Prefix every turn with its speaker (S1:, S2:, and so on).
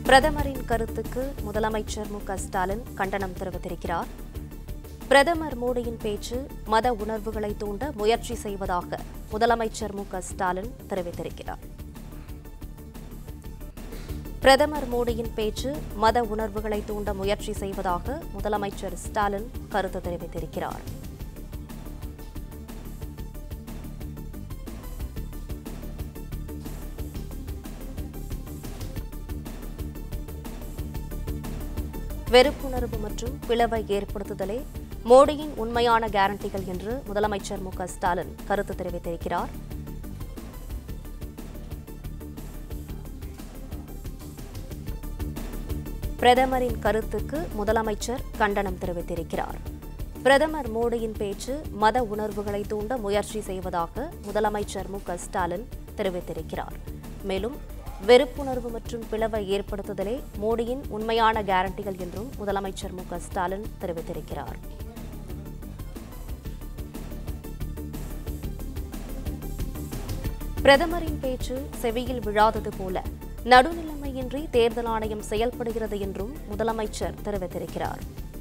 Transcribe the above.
S1: பிரதமரின் கருத்துக்கு முதலமைச்சர் மு க ஸ்டாலின் கண்டனம் தெரிவித்திருக்கிறார் பிரதமர் மோடியின் பேச்சு மத உணர்வுகளை தூண்ட முயற்சி செய்வதாக முதலமைச்சர் மு க ஸ்டாலின் தெரிவித்திருக்கிறார் பிரதமர் மோடியின் பேச்சு மத உணர்வுகளை தூண்ட முயற்சி செய்வதாக முதலமைச்சர் ஸ்டாலின் கருத்து தெரிவித்திருக்கிறார் வெறுப்புணர்வு மற்றும் பிளவை ஏற்படுத்துதலே மோடியின் உண்மையான கேரண்டிகள் என்று முதலமைச்சர் மு க ஸ்டாலின் கருத்து தெரிவித்திருக்கிறார் பிரதமரின் கருத்துக்கு முதலமைச்சர் கண்டனம் தெரிவித்திருக்கிறார் பிரதமர் மோடியின் பேச்சு மத உணர்வுகளை தூண்ட முயற்சி செய்வதாக முதலமைச்சர் மு க ஸ்டாலின் தெரிவித்திருக்கிறார் மேலும் வெறுப்புணர்வு மற்றும் பிளவை ஏற்படுத்துதலே மோடியின் உண்மையான கேரண்டிகள் என்றும் முதலமைச்சர் மு க ஸ்டாலின் தெரிவித்திருக்கிறார் பிரதமரின் பேச்சு செவியில் விழாதது போல நடுநிலைமையின்றி தேர்தல் ஆணையம் செயல்படுகிறது என்றும் முதலமைச்சர் தெரிவித்திருக்கிறார்